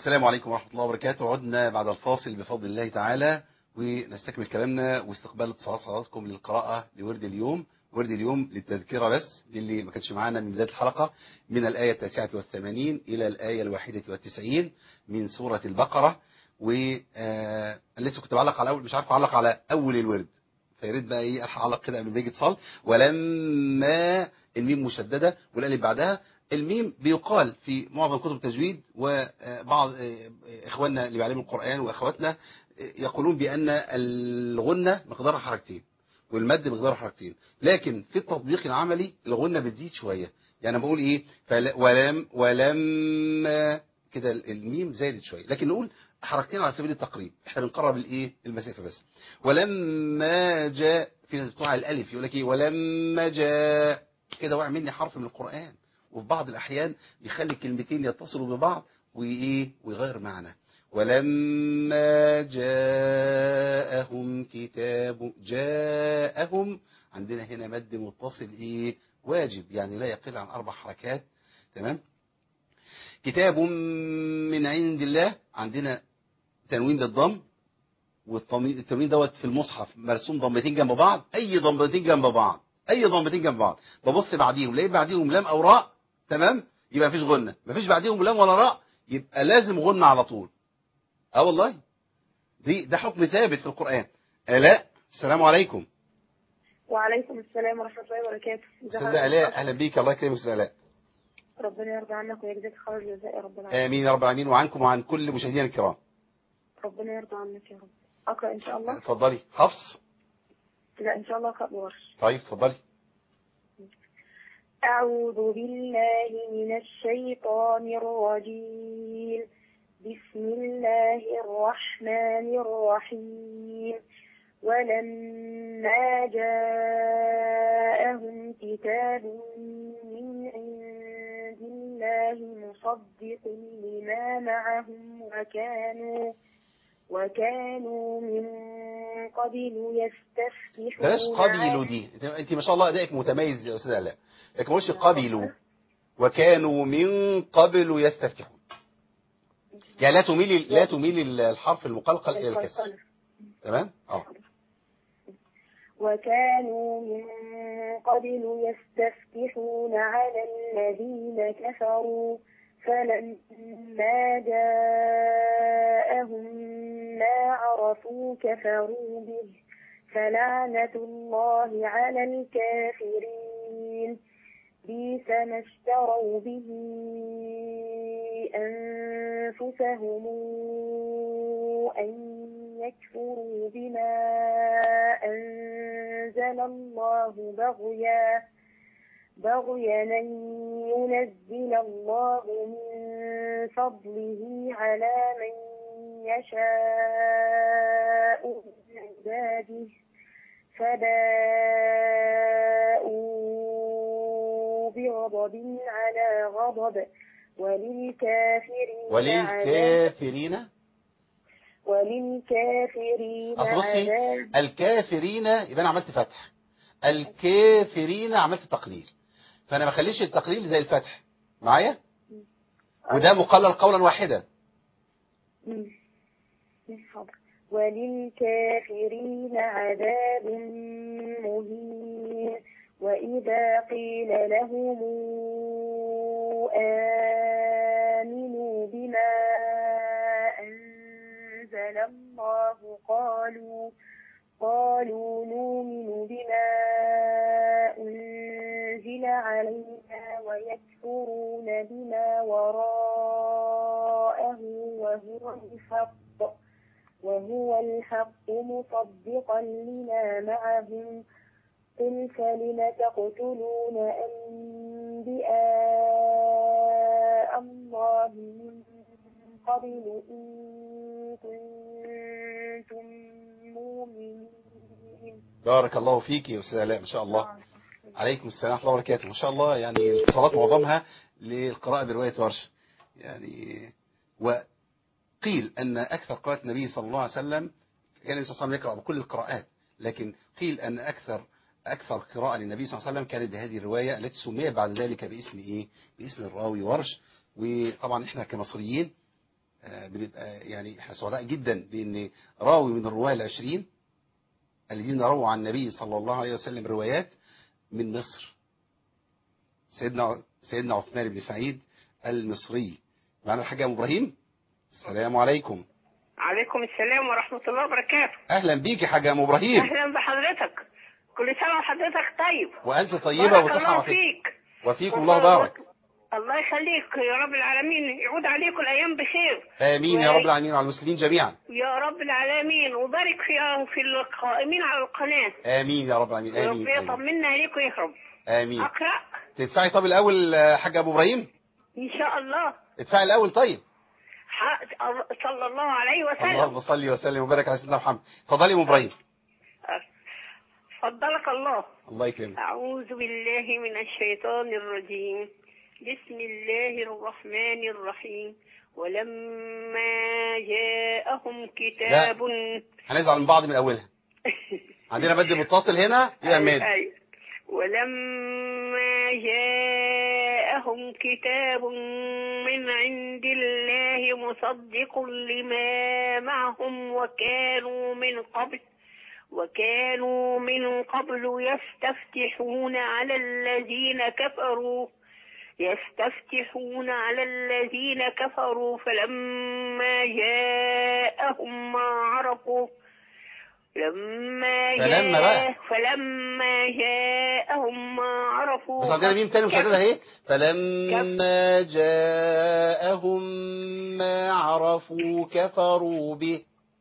السلام عليكم ورحمة الله وبركاته عدنا بعد الفاصل بفضل الله تعالى ونستكمل كلامنا واستقبال اتصالات حضراتكم للقراءة لورد اليوم ورد اليوم للتذكرة بس للي ما كانش معانا من بداية الحلقة من الآية التاسعة والثمانين إلى الآية الواحدة والتسعين من سورة البقرة و آه، أنا لسه كنت بعلق على أول مش عارف أعلق على أول الورد فياريت بقى ايه الحق اعلق كده قبل ما يجي اتصال ولما الميم مشدده والالف بعدها الميم بيقال في معظم كتب التجويد وبعض اخواننا اللي بيعلموا القران واخواتنا يقولون بان الغنه مقدارها حركتين والمد مقداره حركتين لكن في التطبيق العملي الغنه بتزيد شويه يعني بقول ايه فل ولم ولما كده الميم زادت شويه لكن نقول حركتين على سبيل التقريب احنا بنقرب الايه المسافه بس ولما جاء في ناس بتوع الالف يقول لك ايه ولما جاء كده وقع مني حرف من القران وفي بعض الاحيان بيخلي الكلمتين يتصلوا ببعض وايه ويغير معنى ولما جاءهم كتاب جاءهم عندنا هنا مد متصل ايه واجب يعني لا يقل عن اربع حركات تمام كتاب من عند الله عندنا تنوين بالضم والتنوين دوت في المصحف مرسوم ضمتين جنب بعض اي ضمتين جنب بعض اي ضمتين جنب بعض ببص بعديهم لقيت بعديهم لام او راء تمام يبقى مفيش غنه مفيش بعديهم لام ولا راء يبقى لازم غنه على طول اه والله دي ده حكم ثابت في القران الاء السلام عليكم وعليكم السلام ورحمة الله وبركاته ازي استاذه حضرتك؟ الاء اهلا بيك الله يكرمك استاذه الاء ربنا يرضى عنك ويجزاك خير الجزاء يا رب العالمين امين يا رب العالمين وعنكم وعن كل مشاهدينا الكرام ربنا يرضى عنك يا رب اقرا ان شاء الله اتفضلي حفص لا ان شاء الله اقرا بورش طيب اتفضلي اعوذ بالله من الشيطان الرجيم بسم الله الرحمن الرحيم ولما جاءهم كتاب من عند الله مصدق لما معهم وكانوا وكانوا من قبل يستفتحون بلاش قبيلوا على- دي انت- انت ما شاء الله ادائك متميز يا استاذه الاء لكن ما قلتش قبلوا وكانوا من قبل يستفتحون يعني لا تميل لا تميل الحرف المقلقل الى الكسر القلقلة. تمام اه وكانوا من قبل يستفتحون على الذين كفروا فلما جاءهم ما عرفوا كفروا به فلعنة الله على الكافرين بئس ما اشتروا به أنفسهم أن يكفروا بما أنزل الله بغيا بغيا أن ينزل الله من فضله على من يشاء من عباده فباءوا بغضب على غضب وللكافرين عذاب وللكافرين وللكافرين اصل بصي عذاب الكافرين يبقى انا عملت فتح الكافرين عملت تقليل فانا ما اخليش التقليل زي الفتح معايا وده مقلل قولا واحدا مم. حاضر. وللكافرين عذاب مهين وإذا قيل لهم آمنوا بما أنزل الله قالوا قالوا نؤمن بما أنزل علينا ويكفرون بما وراءه وهو الحق وهو الحق مصدقا لما معهم قل فلم تقتلون أنبياء الله من قبل إن كنتم مؤمنين بارك الله فيك يا استاذ الاء ما شاء الله عليكم السلام ورحمه الله وبركاته ما شاء الله يعني الاتصالات معظمها للقراءه بروايه ورش يعني وقيل ان اكثر قراءه النبي صلى الله عليه وسلم كان النبي صلى الله عليه وسلم يقرا بكل القراءات لكن قيل ان اكثر اكثر قراءه للنبي صلى الله عليه وسلم كانت بهذه الروايه التي سميت بعد ذلك باسم ايه باسم الراوي ورش وطبعا احنا كمصريين آه، بنبقى يعني احنا سعداء جدا بان راوي من الرواه العشرين الذين رووا عن النبي صلى الله عليه وسلم روايات من مصر سيدنا سيدنا عثمان بن سعيد المصري معنا الحاج ابو ابراهيم السلام عليكم عليكم السلام ورحمة الله وبركاته اهلا بيك يا حاج ابو ابراهيم أهلا بحضرتك كل سنة وحضرتك طيب وانت طيبه بارك وصحه الله وعافيه فيك وفيكم الله بارك الله يخليك يا رب العالمين يعود عليكم الأيام بخير امين يا رب العالمين وعلى المسلمين جميعا يا رب العالمين وبارك في في القائمين على القناة امين يا رب العالمين امين وربنا امين, يطمنا عليكم يا رب آمين. أقرأ تدفعي طب الاول آه، حاج ابو ابراهيم إن شاء الله ادفعي الاول طيب ح- صلى الله عليه وسلم اللهم صل وسلم وبارك على سيدنا محمد اتفضلي يا ابو ابراهيم فضلك الله الله يكرمك أعوذ بالله من الشيطان الرجيم بسم الله الرحمن الرحيم ولما جاءهم كتاب هنزعل من بعض من اولها عندنا مد متصل هنا يبقى ماد أي. ولما جاءهم كتاب من عند الله مصدق لما معهم وكانوا من قبل وكانوا من قبل يستفتحون على الذين كفروا يستفتحون على الذين كفروا فلما جاءهم ما عرفوا لما فلما بقى. فلما جاءهم ما عرفوا بس عندنا ميم تاني مشددة اهي فلما جاءهم ما عرفوا كفروا به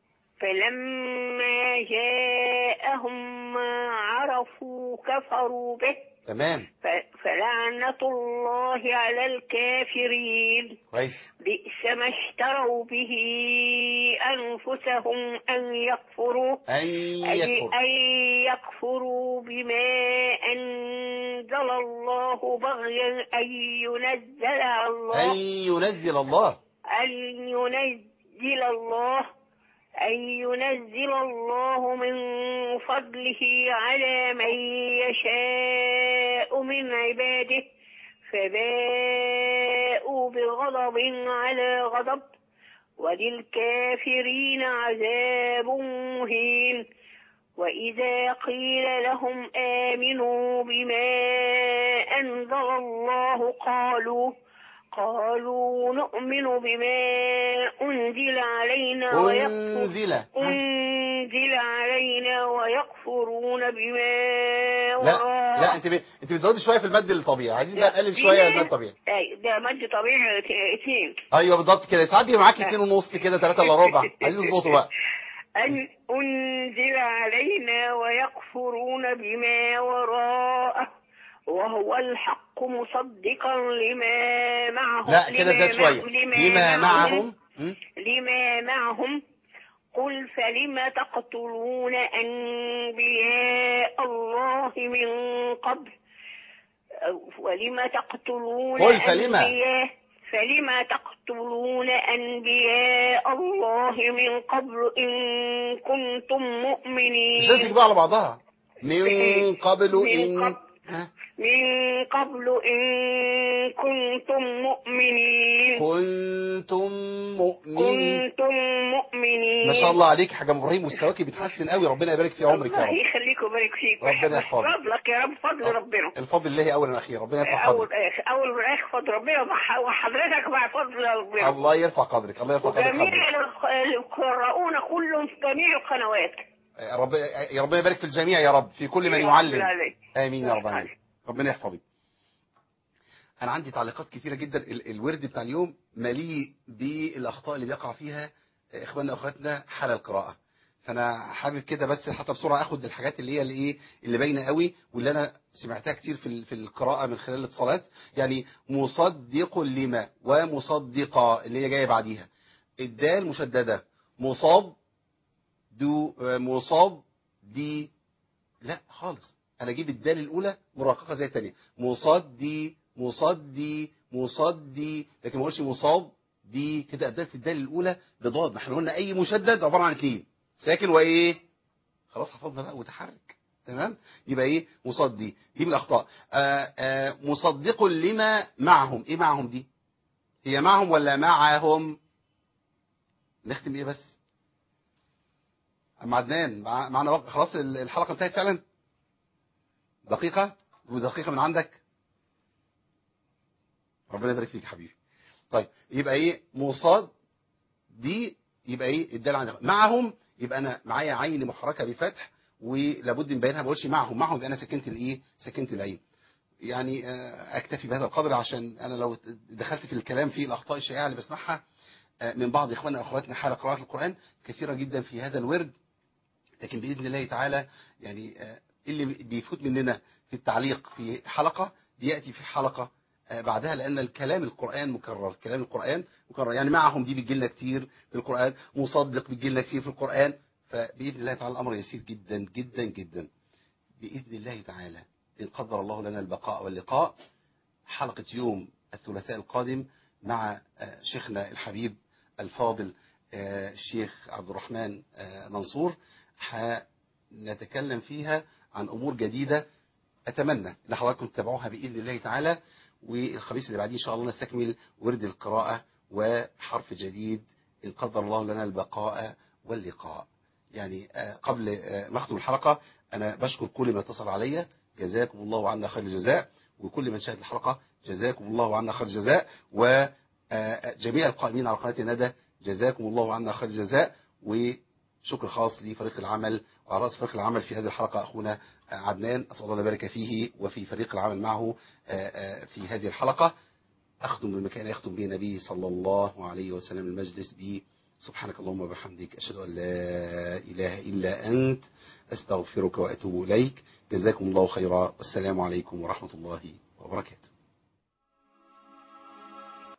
فلما جاءهم ما عرفوا كفروا به تمام ف- فلعنة الله على الكافرين كويس بئس ما اشتروا به أنفسهم أن يكفروا أن أي يكفر أن يكفروا بما أنزل الله بغيا أن ينزل على الله أن ينزل الله أن ينزل الله أن ينزل الله من فضله على من يشاء من عباده فباءوا بغضب على غضب وللكافرين عذاب مهين وإذا قيل لهم آمنوا بما أنزل الله قالوا قالوا نؤمن بما أنزل علينا ويكفر أنزل أنزل علينا ويكفرون بما لا وراء لا انت ب... انت بتزودي شويه في المد الطبيعي عايزين بقى نقلل شويه المد الطبيعي أي ده مد طبيعي اتنين ايوه بالظبط كده ساعات بيبقى معاكي اتنين ونص كده ثلاثة الا ربع عايزين نظبطه بقى أن أنزل علينا ويكفرون بما وراءه وهو الحق مصدقا لما معهم لا كده لما زاد شويه لما لما معهم م? لما معهم قل فلم تقتلون أنبياء الله من قبل أو- ولم تقتلون قل فلم. أنبياء فلم تقتلون أنبياء الله من قبل إن كنتم مؤمنين مش لازم تجيبها على بعضها من قبل من ان قبل. ها؟ من قبل إن كنتم مؤمنين كنتم مؤمنين كنتم مؤمنين ما شاء الله عليك يا حاج أبو ابراهيم مستواكي بيتحسن قوي ربنا يبارك في عمرك يا الله رب يخليك ويبارك فيك ربنا يحفظك. فضلك يا رب فضل ربنا الفضل الله اولا واخيرا ربنا يرفع اول قدرك اول واخر فضل ربنا وح- وحضرتك مع فضل ربنا الله يرفع قدرك الله يرفع قدرك وجميع حضرتك الق- القراؤون كلهم في جميع القنوات يا رب يا ربنا يبارك في الجميع يا رب في كل من يا رب يعلم العالمين. امين يا رب العالمين ربنا يحفظك انا عندي تعليقات كثيره جدا ال- الورد بتاع اليوم مليء بالاخطاء اللي بيقع فيها اخواننا واخواتنا حال القراءه فانا حابب كده بس حتى بسرعه اخد الحاجات اللي هي اللي ايه اللي باينه قوي واللي انا سمعتها كتير في ال- في القراءه من خلال الاتصالات يعني مصدق لما ومصدقه اللي هي جايه بعديها الدال مشدده مصاب دو مصاب دي لا خالص انا اجيب الدال الاولى مرققه زي الثانيه مصدي مصدي مصدي لكن ما اقولش مصاب دي كده اداه الدال الاولى بضاد ما احنا قلنا اي مشدد عباره عن اثنين ساكن وايه خلاص حفظنا بقى متحرك تمام يبقى ايه مصدي دي من الاخطاء آآ آآ مصدق لما معهم ايه معهم دي هي معهم ولا معهم نختم ايه بس أم عدنان مع- معنا وقت خلاص ال- الحلقة انتهت فعلا دقيقة ودقيقة من عندك ربنا يبارك فيك يا حبيبي طيب يبقى ايه موصاد دي يبقى ايه الدال عن معهم يبقى انا معايا عين محركه بفتح ولابد من بيانها ما بقولش معهم معهم يبقى انا سكنت الايه سكنت العين يعني آه، اكتفي بهذا القدر عشان انا لو دخلت في الكلام في الاخطاء الشائعه اللي بسمعها آه، من بعض اخواننا واخواتنا حال قراءه القران كثيره جدا في هذا الورد لكن باذن الله تعالى يعني آه، اللي بيفوت مننا في التعليق في حلقه بياتي في حلقه آه، بعدها لان الكلام القران مكرر كلام القران مكرر يعني معهم دي بتجي لنا كتير في القران مصدق بتجي لنا كتير في القران فباذن الله تعالى الامر يسير جدا جدا جدا باذن الله تعالى ان قدر الله لنا البقاء واللقاء حلقه يوم الثلاثاء القادم مع آه، شيخنا الحبيب الفاضل آه، الشيخ عبد الرحمن آه، منصور هنتكلم فيها عن امور جديده اتمنى ان حضراتكم تتابعوها باذن الله تعالى والخميس اللي بعديه ان شاء الله نستكمل ورد القراءه وحرف جديد ان قدر الله لنا البقاء واللقاء يعني آه، قبل آه، ما اختم الحلقه انا بشكر كل من اتصل عليا جزاكم الله عنا خير الجزاء وكل من شاهد الحلقه جزاكم الله عنا خير الجزاء وجميع القائمين على قناه الندى جزاكم الله عنا خير الجزاء وشكر خاص لفريق العمل وعلى راس فريق العمل في هذه الحلقه اخونا عدنان اسال الله أن يبارك فيه وفي فريق العمل معه آه، آه، في هذه الحلقه اختم بما كان يختم به النبي صلى الله عليه وسلم المجلس ب سبحانك اللهم وبحمدك اشهد ان لا اله الا انت استغفرك واتوب اليك جزاكم الله خيرا والسلام عليكم ورحمه الله وبركاته